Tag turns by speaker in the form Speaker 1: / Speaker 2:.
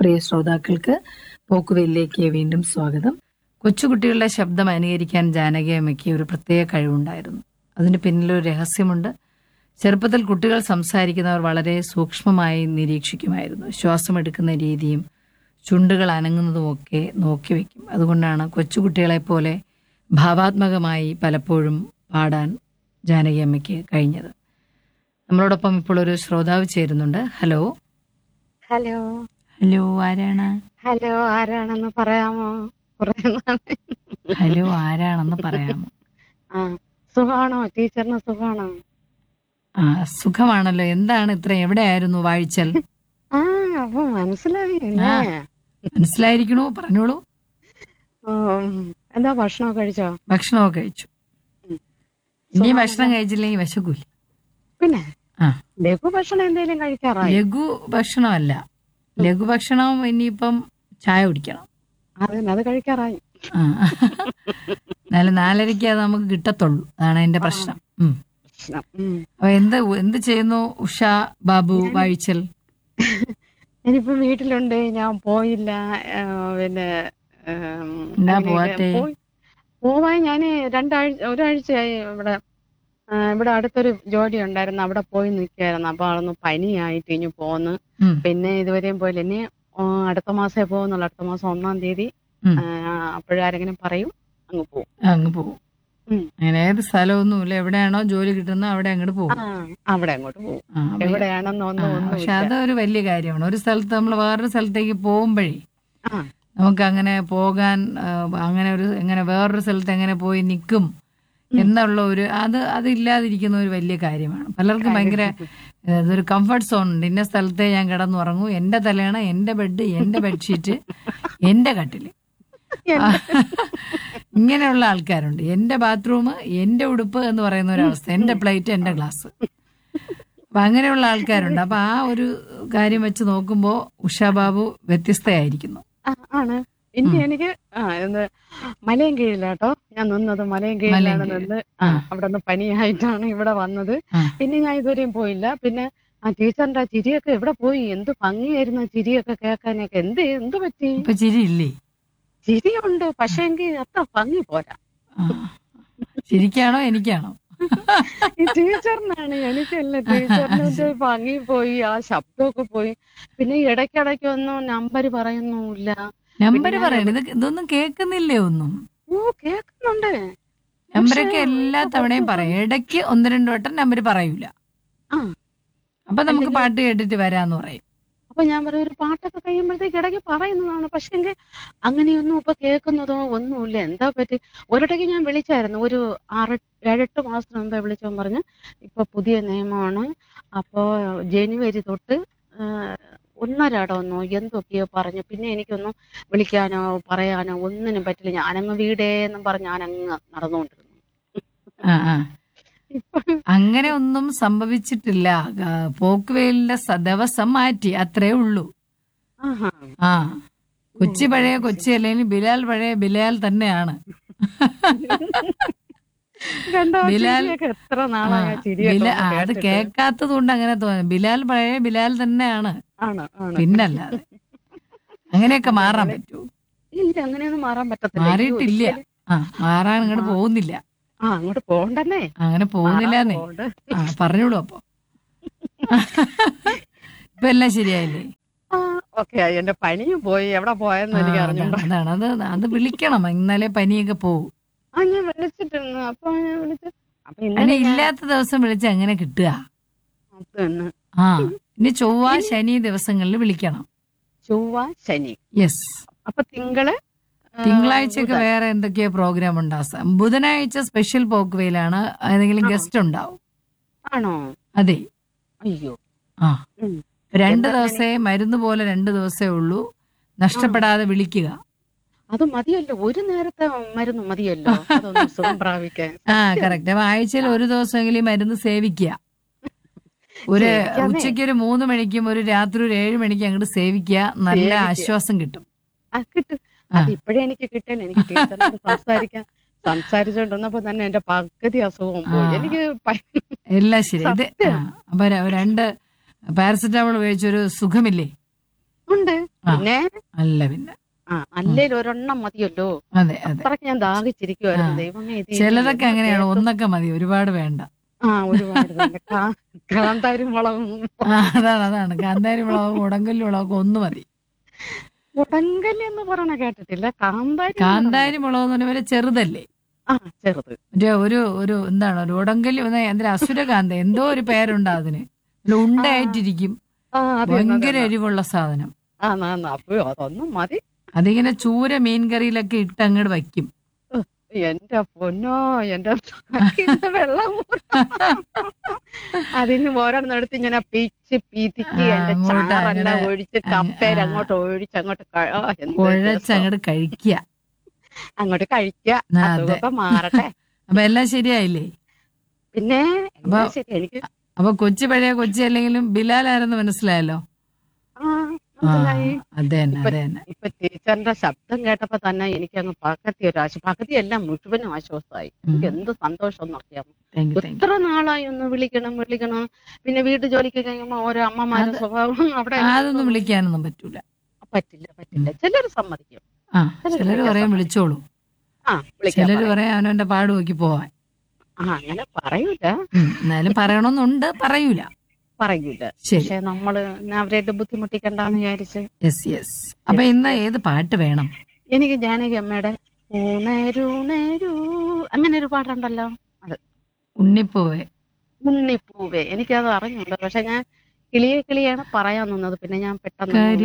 Speaker 1: പ്രിയ ശ്രോതാക്കൾക്ക് പോക്കുവെല്ലിലേക്ക് വീണ്ടും സ്വാഗതം കൊച്ചുകുട്ടികളുടെ ശബ്ദം അനുകരിക്കാൻ ജാനകി അമ്മയ്ക്ക് ഒരു പ്രത്യേക കഴിവുണ്ടായിരുന്നു അതിന് പിന്നിലൊരു രഹസ്യമുണ്ട് ചെറുപ്പത്തിൽ കുട്ടികൾ സംസാരിക്കുന്നവർ വളരെ സൂക്ഷ്മമായി നിരീക്ഷിക്കുമായിരുന്നു ശ്വാസമെടുക്കുന്ന രീതിയും ചുണ്ടുകൾ അനങ്ങുന്നതുമൊക്കെ നോക്കി വയ്ക്കും അതുകൊണ്ടാണ് കൊച്ചുകുട്ടികളെ പോലെ ഭാവാത്മകമായി പലപ്പോഴും പാടാൻ ജാനകി അമ്മയ്ക്ക് കഴിഞ്ഞത് നമ്മളോടൊപ്പം ഇപ്പോൾ ഒരു ശ്രോതാവ് ചേരുന്നുണ്ട് ഹലോ
Speaker 2: ഹലോ
Speaker 1: ഹലോ ആരാണ്
Speaker 2: ഹലോ ആരാണെന്ന് പറയാമോ കുറെ നാളായി.
Speaker 1: ഹലോ ആരാണെന്ന് പറയാമോ
Speaker 2: ആ സുഖാണോ ടീച്ചറിന് സുഖാണോ
Speaker 1: ആ സുഖമാണല്ലോ എന്താണ് ഇത്ര എവിടെയായിരുന്നു വാഴിച്ചൽ
Speaker 2: ആ അപ്പൊ മനസ്സിലായി അല്ലേ
Speaker 1: ആ. മനസ്സിലായിരിക്കണോ പറഞ്ഞോളൂ
Speaker 2: ഉം, എന്താ ഭക്ഷണമൊക്കെ കഴിച്ചോ
Speaker 1: ഭക്ഷണമൊക്കെ കഴിച്ചു
Speaker 2: ഉം.
Speaker 1: ഇനി
Speaker 2: സുഖമാണോ?
Speaker 1: ഭക്ഷണം കഴിച്ചില്ലെങ്കിൽ വിശക്കൂല
Speaker 2: പിന്നെ
Speaker 1: ആ
Speaker 2: ലഘു ഭക്ഷണം എന്തെങ്കിലും കഴിക്കാറായി
Speaker 1: ലഘു ഭക്ഷണമല്ല ലഘു ഭക്ഷണം ഇനിയിപ്പം ചായ കുടിക്കണം
Speaker 2: അതന്നെ അത് കഴിക്കാറായി
Speaker 1: ആ എന്നാലും നാലരയ്ക്ക് അത് നമുക്ക് കിട്ടത്തുള്ളൂ അതാണ് എന്റെ പ്രശ്നം ഉം.
Speaker 2: ഭക്ഷണം ഉം.
Speaker 1: അപ്പൊ എന്ത് എന്ത് ചെയ്യുന്നു ഉഷ ബാബു വാഴിച്ചൽ
Speaker 2: ഞാനിപ്പോ വീട്ടിലുണ്ട് ഞാൻ പോയില്ല ആ, പിന്നെ ഉം,
Speaker 1: എന്നാ
Speaker 2: അങ്ങനെയൊക്കെ
Speaker 1: പോവാത്തെ?
Speaker 2: പോയി- പോവാൻ ഞാന് രണ്ടാഴ്ച ഒരാഴ്ചയായി ഇവിടെ ആ, ഇവിടെ അടുത്തൊരു ജോലി ഉണ്ടായിരുന്നു അവിടെ പോയി നിൽക്കായിരുന്നു അപ്പൊ അതൊന്ന് പനിയായിട്ട് ഇനി പോന്ന്
Speaker 1: ഉം.
Speaker 2: പിന്നെ ഇതുവരെയും പോയില്ല ഇനി ആ, അടുത്ത മാസേ പോകുന്നുള്ളൂ അടുത്ത മാസം ഒന്നാം തീയതി
Speaker 1: ഉം.
Speaker 2: അപ്പോഴാരെങ്കിലും പറയും അങ്ങ് പോകും
Speaker 1: അങ്ങ് പോകും
Speaker 2: ഉം.
Speaker 1: അങ്ങനെ ഏത് സ്ഥലമൊന്നുമില്ല എവിടെയാണോ ജോലി കിട്ടുന്നത് അവിടെ അങ്ങോട്ട് പോകും
Speaker 2: ആ അവിടെ അങ്ങോട്ട് പോകും
Speaker 1: ആ, അപ്പൊ-
Speaker 2: എവിടെയാണെന്ന്
Speaker 1: ആ,
Speaker 2: ഒന്നും
Speaker 1: പക്ഷെ
Speaker 2: ഒന്നും
Speaker 1: അതൊരു വലിയ കാര്യമാണ് ഒരു സ്ഥലത്ത് നമ്മൾ വേറൊരു സ്ഥലത്തേക്ക് പോകുമ്പോഴേ
Speaker 2: ആ
Speaker 1: നമുക്ക് അങ്ങനെ പോകാൻ ആ, അങ്ങനെ ഒരു എങ്ങനെ വേറൊരു സ്ഥലത്ത് എങ്ങനെ പോയി നിൽക്കും എന്നുള്ള ഒരു അത് അതില്ലാതിരിക്കുന്ന ഒരു വലിയ കാര്യമാണ് പലർക്കും ഭയങ്കര ഏ, ഇതൊരു കംഫർട്ട് സോൺ ഉണ്ട് ഇന്ന സ്ഥലത്തെ ഞാൻ കിടന്നുറങ്ങും എന്റെ തലയണ എന്റെ ബെഡ് എന്റെ ബെഡ്ഷീറ്റ് എന്റെ കട്ടില് ആ, ഇങ്ങനെയുള്ള ആൾക്കാരുണ്ട് എന്റെ ബാത്റൂം എന്റെ ഉടുപ്പ് എന്ന് പറയുന്ന ഒരു അവസ്ഥ എന്റെ പ്ലേറ്റ് എന്റെ ഗ്ലാസ് അപ്പൊ അങ്ങനെയുള്ള ആൾക്കാരുണ്ട് അപ്പൊ ആ ഒരു കാര്യം വെച്ച് നോക്കുമ്പോ ഉഷ ബാബു വ്യത്യസ്തയായിരിക്കുന്നു
Speaker 2: ആ, ആണ് ഇനി എനിക്ക് ആ എന്ത് മലയും കീഴിലാട്ടോ ഞാൻ നിന്നത് മലയും കീഴിലാണ്
Speaker 1: മലയും
Speaker 2: നിന്ന് ആ
Speaker 1: ആ.
Speaker 2: അവിടെ നിന്ന് പനിയായിട്ടാണ് ഇവിടെ വന്നത്
Speaker 1: ആ.
Speaker 2: പിന്നെ ഞാൻ ഇതുവരെയും പോയില്ല പിന്നെ ആ ടീച്ചറിന്റെ ആ ചിരിയൊക്കെ എവിടെ പോയി എന്ത് ഭംഗിയായിരുന്നു ആ ചിരിയൊക്കെ കേൾക്കാനൊക്കെ എന്ത് എന്ത് പറ്റി
Speaker 1: ഇപ്പൊ ചിരിയില്ലേ
Speaker 2: ചിരിയുണ്ട് പക്ഷേങ്കിൽ അത്ര ഭംഗി പോരാ
Speaker 1: ആ. ചിരിക്കാണോ എനിക്കാണോ
Speaker 2: ഈ ടീച്ചറിനാണ് എനിക്കല്ല ടീച്ചറിന് ഒരു ഭംഗി പോയി ആ ശബ്ദമൊക്കെ പോയി പിന്നെ ഇടയ്ക്കിടയ്ക്ക് ഒന്നും നമ്പർ പറയുന്നുമില്ല
Speaker 1: നമ്പർ
Speaker 2: ഞാൻ
Speaker 1: പറയണ ഇത് ഇതൊന്നും കേൾക്കുന്നില്ലേ ഒന്നും
Speaker 2: ഓ കേൾക്കുന്നുണ്ട്
Speaker 1: നമ്പരൊക്കെ എല്ലാ തവണയും പറയും ഇടയ്ക്ക് ഒന്ന് രണ്ട് വട്ടം നമ്പർ പറയൂല
Speaker 2: ആ
Speaker 1: അപ്പൊ നമുക്ക്
Speaker 2: അല്ലെങ്കിൽ-
Speaker 1: പാട്ട് കേട്ടിട്ട് വരാന്ന് പറയും
Speaker 2: അപ്പൊ ഞാൻ പറയും ഒരു പാട്ടൊക്കെ കഴിയുമ്പോഴത്തേക്ക് ഇടയ്ക്ക് പറയുന്നതാണ് പക്ഷെങ്കിൽ അങ്ങനെയൊന്നും ഇപ്പൊ കേൾക്കുന്നതോ ഒന്നുമില്ല എന്താ പറ്റി ഒരിടയ്ക്ക് ഞാൻ വിളിച്ചായിരുന്നു ഒരു ആറ് ഏഴെട്ട് മാസത്തിന് മുമ്പേ വിളിച്ചവൻ പറഞ്ഞ് ഇപ്പൊ പുതിയ നിയമമാണ് അപ്പോ ജനുവരി തൊട്ട് ആ, ഒന്നരാടമൊന്നോ എന്തൊക്കെയോ പറഞ്ഞു പിന്നെ എനിക്കൊന്നും വിളിക്കാനോ പറയാനോ ഒന്നിനും പറ്റില്ല ഞാനങ്ങ് വീടേ എന്നും പറഞ്ഞ് ഞാനങ്ങ് നടന്നുകൊണ്ടിരുന്നു
Speaker 1: ആ ആ
Speaker 2: ഇപ്പൊ
Speaker 1: അങ്ങനെ ഒന്നും സംഭവിച്ചിട്ടില്ല ആ, പോക്കുവേലിന്റെ സ- ദിവസം മാറ്റി അത്രേ ഉള്ളൂ
Speaker 2: ആഹാ
Speaker 1: ആ കൊച്ചി പഴയ കൊച്ചി അല്ലെങ്കിൽ ബിലാൽ പഴയ ബിലാൽ തന്നെയാണ്
Speaker 2: കണ്ടോ
Speaker 1: ബിലാൽ-
Speaker 2: ചിരിയൊക്കെ എത്ര
Speaker 1: ആ,
Speaker 2: നാളായ ചിരിയൊക്കെ
Speaker 1: ബിലാ-
Speaker 2: ഒന്ന്
Speaker 1: ആ, അത്
Speaker 2: കേട്ടിട്ട്.
Speaker 1: കേൾക്കാത്തത് കൊണ്ട് അങ്ങനെ തോന്നുന്നു ബിലാൽ പഴയ ബിലാൽ തന്നെയാണ്
Speaker 2: ആണ് ആണ്
Speaker 1: പിന്നല്ലാതെ അങ്ങനെയൊക്കെ മാറാൻ പറ്റൂ
Speaker 2: ഇല്ല അങ്ങനെയൊന്നും മാറാൻ പറ്റത്തില്ല
Speaker 1: മാറിയിട്ടില്ല.
Speaker 2: ഈ ഒരിക്കലും-
Speaker 1: ആ മാറാൻ അങ്ങോട്ട് പോകുന്നില്ല
Speaker 2: ആ അങ്ങോട്ട് പോകണ്ടല്ലേ
Speaker 1: അങ്ങനെ പോകുന്നില്ലെന്നേ
Speaker 2: മാറാൻ പോകണ്ട.
Speaker 1: ആ പറഞ്ഞോളൂ അപ്പൊ ഇപ്പൊ എല്ലാം ശരിയായില്ലേ
Speaker 2: ആ ഓക്കെ എന്റെ പനിയും പോയി എവിടെ പോയെന്ന്
Speaker 1: ആ,
Speaker 2: എനിക്ക്
Speaker 1: അതാണ്
Speaker 2: അറിഞ്ഞൂടാ
Speaker 1: അതാണ്. അത് അത് വിളിക്കണം ഇന്നലെ പനിയൊക്കെ പോകും
Speaker 2: ആ ഞാൻ വിളിച്ചിട്ടിരുന്നു അപ്പൊ ഞാൻ വിളിച്ചു അപ്പൊ
Speaker 1: അതിന്
Speaker 2: ഇന്നലെ ഞാൻ-
Speaker 1: ഇല്ലാത്ത ദിവസം വിളിച്ച് എങ്ങനെ കിട്ടുക
Speaker 2: അത് തന്നെ.
Speaker 1: ആ ഇനി ചൊവ്വ ശനി ദിവസങ്ങളിൽ വിളിക്കണം
Speaker 2: ചൊവ്വ ശനി
Speaker 1: യെസ്
Speaker 2: അപ്പൊ തിങ്കള് ആ,
Speaker 1: തിങ്കളാഴ്ചയൊക്കെ
Speaker 2: ബുധൻ.
Speaker 1: വേറെ എന്തൊക്കെയോ പ്രോഗ്രാം ഉണ്ടാവും ബുധനാഴ്ച സ്പെഷ്യൽ പോക്കുവയിലാണ് ഏതെങ്കിലും
Speaker 2: ആ.
Speaker 1: ഗസ്റ്റ് ഉണ്ടാവും
Speaker 2: ആണോ
Speaker 1: അതെ
Speaker 2: അയ്യോ
Speaker 1: ആ
Speaker 2: ഉം.
Speaker 1: രണ്ട്
Speaker 2: എന്താ
Speaker 1: ദിവസേ മരുന്ന് പോലെ രണ്ട് ദിവസേ ഉള്ളൂ നഷ്ടപ്പെടാതെ വിളിക്കുക
Speaker 2: അത് മതിയല്ലോ ഒരു നേരത്തെ മരുന്ന് മതിയല്ലോ അതൊന്ന് സുഖം പ്രാപിക്കാൻ
Speaker 1: ആ കറക്റ്റ് അപ്പൊ ആഴ്ചയിൽ ഒരു ദിവസമെങ്കിലും ഈ മരുന്ന് സേവിക്കുക ഒരു
Speaker 2: സേവിക്കാന്നേ.
Speaker 1: ഉച്ചയ്ക്ക് ഒരു മൂന്ന് മണിക്കും ഒരു രാത്രി ഒരു ഏഴ് മണിക്കും അങ്ങോട്ട് സേവിക്കുക നല്ല
Speaker 2: സേവിക്കുക.
Speaker 1: ആശ്വാസം കിട്ടും
Speaker 2: ആ കിട്ടും
Speaker 1: ആ.
Speaker 2: അത് ഇപ്പഴേ എനിക്ക് കിട്ടാൻ എനിക്ക് ടീച്ചറിനോട് സംസാരിക്കാൻ സംസാരിച്ചോണ്ടിരുന്നപ്പോ തന്നെ എന്റെ പകുതി അസുഖവും പോയി
Speaker 1: ആ.
Speaker 2: എനിക്ക് ഭയ-
Speaker 1: എല്ലാം ശരി ഇത് ആ,
Speaker 2: സത്യം.
Speaker 1: അപ്പൊ ര- രണ്ട് പാരസെറ്റാമോൾ കഴിച്ചൊരു സുഖമില്ലേ
Speaker 2: ഉണ്ട്
Speaker 1: ആ.
Speaker 2: പിന്നെ
Speaker 1: അല്ല പിന്നെ
Speaker 2: ആ അല്ലേലും ഒരെണ്ണം മതിയല്ലോ
Speaker 1: അതെ അതെ
Speaker 2: അത്രയ്ക്ക് ഞാൻ ദാഹിച്ചിരിക്കുവായിരുന്നു
Speaker 1: ആ.
Speaker 2: ദൈവമേ ഇത്
Speaker 1: ചിലരൊക്കെ
Speaker 2: എന്ത്
Speaker 1: അങ്ങനെയാണ്
Speaker 2: കേൾക്കും?
Speaker 1: ഒന്നൊക്കെ മതി ഒരുപാട് വേണ്ട
Speaker 2: ആ ഒരുപാട് വേണ്ട. കാ- കാന്താരി മുളകും
Speaker 1: ആ, അതാണ് അതാണ് കാന്താരി മുളകും ഉടങ്കല്ലി മുളകും ഒന്ന് മതി
Speaker 2: ഉടങ്കല്ലി എന്ന് പറയണ കേട്ടിട്ടില്ല കാന്താരി എന്ന്
Speaker 1: കാന്താരി മുളക് എന്ന് പറഞ്ഞ ചെറുതല്ലേ
Speaker 2: പറയണ. ആ ചെറുത്
Speaker 1: മറ്റേ ഒരു ഒരു എന്താണ് ഒരു ഉടങ്കല്ലി വന്ന എന്തൊരു അസുരകാന്ത എന്തോ ഒരു പേരുണ്ട് അതിന് ഒരു ഉണ്ടയായിട്ടിരിക്കും
Speaker 2: ആ അതെ
Speaker 1: ഭയങ്കര എരിവുള്ള സാധനം
Speaker 2: ആ ആ, ആ, അപ്പൊ അതൊന്നും മതി
Speaker 1: അതിങ്ങനെ ചൂര മീൻ കറിയിലൊക്കെ ഇട്ട് അങ്ങോട്ട് വയ്ക്കും
Speaker 2: എന്റെ പൊന്നോ എന്റെ നാക്കിന്റെ വെള്ളം ഊറും. അതിന് ഓരോന്നെടുത്ത് ഇങ്ങനെ പിച്ച് പീതിക്ക്
Speaker 1: ആ,
Speaker 2: എന്റെ
Speaker 1: അങ്ങോട്ട്
Speaker 2: ചാറെല്ലാം
Speaker 1: അങ്ങനെ,
Speaker 2: ഒഴിച്ച്
Speaker 1: അങ്ങ്
Speaker 2: കപ്പേൽ
Speaker 1: ആ.
Speaker 2: അങ്ങോട്ട് ഒഴിച്ച് അങ്ങോട്ട് ക- ആ, എന്ത്
Speaker 1: കുഴച്ച്
Speaker 2: രസം.
Speaker 1: അങ്ങോട്ട് കഴിക്കുക
Speaker 2: അങ്ങോട്ട് കഴിക്കുക
Speaker 1: ആ, അതെ
Speaker 2: അസുഖമൊക്കെ മാറട്ടെ
Speaker 1: അപ്പൊ എല്ലാം ശരിയായില്ലേ
Speaker 2: പിന്നെ
Speaker 1: അപ്പൊ-
Speaker 2: എല്ലാം ശരി എനിക്ക്
Speaker 1: അപ്പൊ കൊച്ചി പഴയ കൊച്ചി അല്ലെങ്കിലും ബിലാലായിരുന്നു മനസ്സിലായല്ലോ
Speaker 2: ആ
Speaker 1: ആ
Speaker 2: മനസ്സിലായി
Speaker 1: അതെ തന്നെ
Speaker 2: ഇപ്പൊ-
Speaker 1: അതെ തന്നെ
Speaker 2: ഇപ്പൊ ടീച്ചറിന്റെ ശബ്ദം കേട്ടപ്പോ തന്നെ എനിക്ക് അങ്ങ് പകുതി ഒരു ആശ്വാസം പകുതി എല്ലാം മുഴുവനും ആശ്വാസമായി എനിക്ക് എന്ത് സന്തോഷം എന്നറിയാമോ
Speaker 1: താങ്ക് യു താങ്ക് യു
Speaker 2: എത്ര നാളായി ഒന്ന് വിളിക്കണം വിളിക്കണം പിന്നെ വീട്ടു ജോലിക്ക് കഴിയുമ്പോ ഓരോ അമ്മമാരുടെ
Speaker 1: അത്
Speaker 2: സ്വഭാവം അവിടെ
Speaker 1: അതൊന്നും വിളിക്കാനൊന്നും പറ്റൂല
Speaker 2: പറ്റില്ല പറ്റില്ല ചിലർ സമ്മതിക്കും
Speaker 1: ആ
Speaker 2: ചിലര്
Speaker 1: ചിലര്
Speaker 2: വിളിക്കാൻ
Speaker 1: പറയും
Speaker 2: സമ്മതിക്കും.
Speaker 1: വിളിച്ചോളൂ
Speaker 2: ആ വിളിക്കാൻ
Speaker 1: ചിലര്
Speaker 2: പറയും.
Speaker 1: പറയാം അവനവന്റെ പാട് നോക്കി പോവാൻ
Speaker 2: ആ അങ്ങനെ പറയൂല
Speaker 1: ഉം, എന്നാലും പറയണമെന്നുണ്ട് പറയൂല
Speaker 2: പറയൂല
Speaker 1: ശരി
Speaker 2: പക്ഷെ നമ്മള് അവരായിട്ട് ബുദ്ധിമുട്ടിക്കണ്ടെന്ന് വിചാരിച്ച്
Speaker 1: യെസ് യെസ് അപ്പൊ ഇന്ന് ഏത് പാട്ട് വേണം
Speaker 2: എനിക്ക് ജാനകി അമ്മയുടെ ഊണേരൂണേരൂ അങ്ങനെ ഒരു പാട്ടുണ്ടല്ലോ അത്
Speaker 1: ഉണ്ണിപ്പൂവേ
Speaker 2: ഉണ്ണിപ്പൂവേ എനിക്കത് അറിഞ്ഞില്ല പക്ഷെ ഞാൻ കിളിയെ കിളിയാണ് പറയാൻ നിന്നത് പിന്നെ ഞാൻ പെട്ടെന്ന്
Speaker 1: കരി